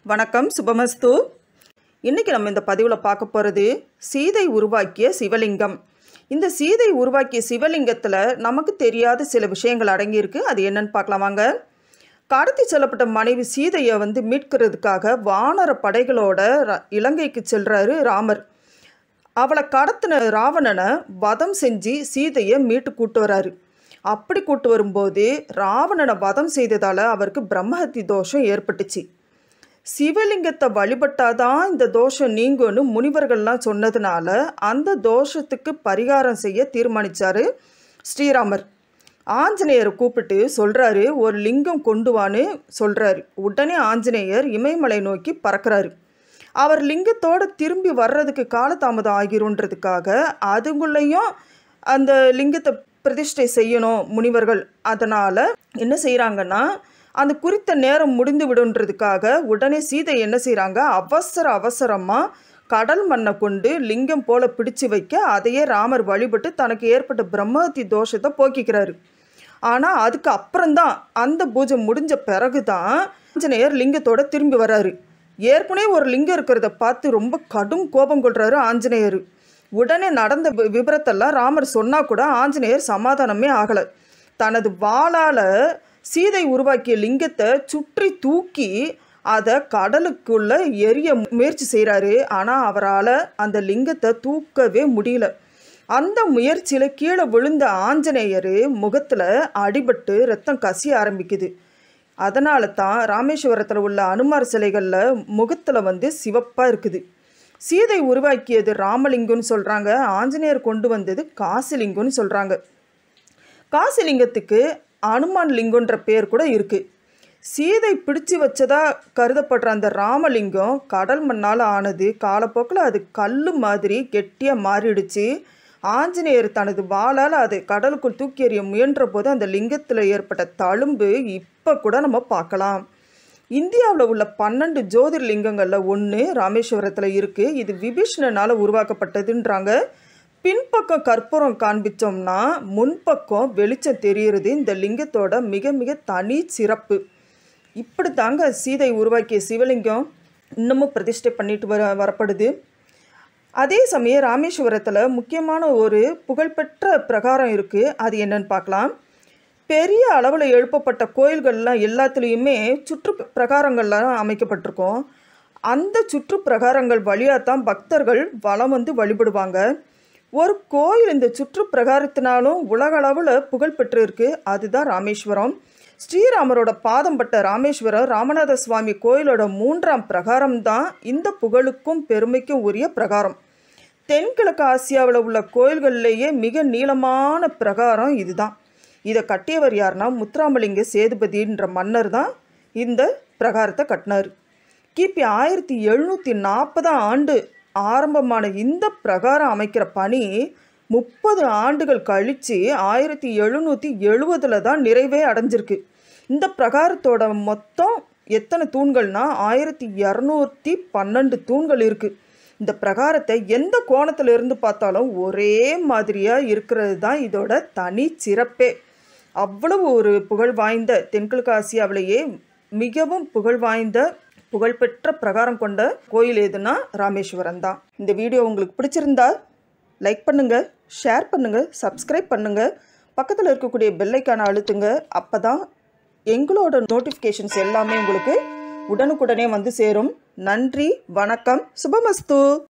வணக்கம் சுபமஸ்து இன்னைக்கு நம்ம இந்த பதிவில் பார்க்க போகிறது சீதை உருவாக்கிய சிவலிங்கம் இந்த சீதை உருவாக்கிய சிவலிங்கத்தில் நமக்கு தெரியாத சில விஷயங்கள் அடங்கியிருக்கு அது என்னன்னு பார்க்கலாம் வாங்க கடத்தி செல்லப்பட்ட மனைவி சீதையை வந்து மீட்கிறதுக்காக வானர படைகளோட ர- இலங்கைக்கு செல்றாரு ராமர் அவளை கடத்தின ராவணனை வதம் செஞ்சு சீதையை மீட்டு கூட்டு வராரு அப்படி கூட்டு வரும்போது ராவணனை வதம் செய்ததால் அவருக்கு பிரம்மஹத்தி தோஷம் ஏற்பட்டுச்சு சிவலிங்கத்தை வழிபட்டாதான் இந்த தோஷம் நீங்கும்னு முனிவர்கள்லாம் சொன்னதுனால அந்த தோஷத்துக்கு பரிகாரம் செய்ய தீர்மானிச்சாரு ஸ்ரீராமர் ஆஞ்சநேயரை கூப்பிட்டு சொல்றாரு ஒரு லிங்கம் கொண்டு வான்னு சொல்றாரு உடனே ஆஞ்சநேயர் இமயமலை நோக்கி பறக்கிறாரு அவர் லிங்கத்தோட திரும்பி வர்றதுக்கு காலதாமதம் ஆகிருன்றதுக்காக அதுக்குள்ளேயும் அந்த லிங்கத்தை பிரதிஷ்டை செய்யணும் முனிவர்கள் அதனால் என்ன செய்கிறாங்கன்னா அந்த குறித்த நேரம் முடிந்து விடுன்றதுக்காக உடனே சீதை என்ன செய்கிறாங்க அவசர அவசரமாக கடல் மண்ணை கொண்டு லிங்கம் போல பிடிச்சு வைக்க அதையே ராமர் வழிபட்டு தனக்கு ஏற்பட்ட பிரம்மஹத்தி தோஷத்தை போக்கிக்கிறாரு ஆனால் அதுக்கு அப்புறம்தான் அந்த பூஜை முடிஞ்ச பிறகு தான் ஆஞ்சநேயர் லிங்கத்தோட திரும்பி வராரு ஏற்கனவே ஒரு லிங்கம் இருக்கிறத பார்த்து ரொம்ப கடும் கோபம் கொள்றாரு ஆஞ்சநேயர் உடனே நடந்த வி- விபரத்தெல்லாம் ராமர் சொன்னா கூட ஆஞ்சநேயர் சமாதானமே ஆகலை தனது வாளால் சீதை உருவாக்கிய லிங்கத்தை சுற்றி தூக்கி அதை கடலுக்குள்ள எரிய முயற்சி செய்கிறாரு ஆனால் அவரால் அந்த லிங்கத்தை தூக்கவே முடியல அந்த முயற்சியில் கீழே விழுந்த ஆஞ்சநேயர் முகத்தில் அடிபட்டு ரத்தம் கசிய ஆரம்பிக்குது அதனால தான் ராமேஸ்வரத்தில் உள்ள அனுமார் சிலைகளில் முகத்தில் வந்து சிவப்பாக இருக்குது சீதை உருவாக்கியது ராமலிங்கம்னு சொல்கிறாங்க ஆஞ்சநேயர் கொண்டு வந்தது காசிலிங்கம்னு சொல்கிறாங்க காசிலிங்கத்துக்கு அனுமான் லிங்கம்ன்ற பேர் கூட இருக்குது சீதை பிடிச்சு வச்சதா கருதப்படுற அந்த ராமலிங்கம் கடல் மண்ணால் ஆனது காலப்போக்கில் அது கல் மாதிரி கெட்டியாக மாறிடுச்சு ஆஞ்சநேயர் தனது வாளால் அதை கடலுக்குள் தூக்கி எறிய முயன்ற போது அந்த லிங்கத்தில் ஏற்பட்ட தழும்பு இப்போ கூட நம்ம பார்க்கலாம் இந்தியாவில் உள்ள பன்னெண்டு ஜோதிர்லிங்கங்களில் ஒன்று ராமேஸ்வரத்தில் இருக்குது இது விபீஷ்ணனால் உருவாக்கப்பட்டதுன்றாங்க பின்பக்கம் கற்பூரம் காண்பிச்சோம்னா முன்பக்கம் வெளிச்சம் தெரியுறது இந்த லிங்கத்தோட மிக மிக தனி சிறப்பு இப்படி தாங்க சீதை உருவாக்கிய சிவலிங்கம் இன்னமும் பிரதிஷ்டை பண்ணிட்டு வர வரப்படுது அதே சமயம் ராமேஸ்வரத்தில் முக்கியமான ஒரு புகழ்பெற்ற பிரகாரம் இருக்குது அது என்னன்னு பார்க்கலாம் பெரிய அளவில் எழுப்பப்பட்ட கோயில்கள்லாம் எல்லாத்துலேயுமே சுற்று பிரகாரங்கள்லாம் அமைக்கப்பட்டிருக்கும் அந்த சுற்று பிரகாரங்கள் வழியாக தான் பக்தர்கள் வலம் வந்து வழிபடுவாங்க ஒரு கோயில் இந்த சுற்று பிரகாரத்தினாலும் உலகளவில் புகழ் பெற்று இருக்கு அதுதான் ராமேஸ்வரம் ஸ்ரீராமரோட பாதம் பட்ட ராமேஸ்வரம் ராமநாத சுவாமி கோயிலோட மூன்றாம் பிரகாரம் தான் இந்த புகழுக்கும் பெருமைக்கும் உரிய பிரகாரம் தென்கிழக்கு ஆசியாவில் உள்ள கோயில்கள்லேயே மிக நீளமான பிரகாரம் இதுதான் இதை கட்டியவர் யாருன்னா முத்துராமலிங்க சேதுபதின்ற மன்னர் தான் இந்த பிரகாரத்தை கட்டினார் கிபி ஆயிரத்தி எழுநூற்றி நாற்பதாம் ஆண்டு ஆரம்பமான இந்த பிரகாரம் அமைக்கிற பணி முப்பது ஆண்டுகள் கழித்து ஆயிரத்தி எழுநூற்றி எழுபதில் தான் நிறைவே அடைஞ்சிருக்கு இந்த பிரகாரத்தோட மொத்தம் எத்தனை தூண்கள்னா ஆயிரத்தி இரநூத்தி பன்னெண்டு தூண்கள் இருக்குது இந்த பிரகாரத்தை எந்த கோணத்துல இருந்து பார்த்தாலும் ஒரே மாதிரியாக இருக்கிறது தான் இதோட தனி சிறப்பே அவ்வளவு ஒரு புகழ் வாய்ந்த தென்கிழக்கு ஆசியாவிலேயே மிகவும் புகழ் வாய்ந்த புகழ்பெற்ற பிரகாரம் கொண்ட கோயில் எதுனா ராமேஸ்வரம் தான் இந்த வீடியோ உங்களுக்கு பிடிச்சிருந்தா லைக் பண்ணுங்க ஷேர் பண்ணுங்க சப்ஸ்கிரைப் பண்ணுங்க பக்கத்தில் இருக்கக்கூடிய பெல்லைக்கான அழுத்துங்க அப்போ தான் எங்களோட நோட்டிஃபிகேஷன்ஸ் எல்லாமே உங்களுக்கு உடனுக்குடனே வந்து சேரும் நன்றி வணக்கம் சுபமஸ்து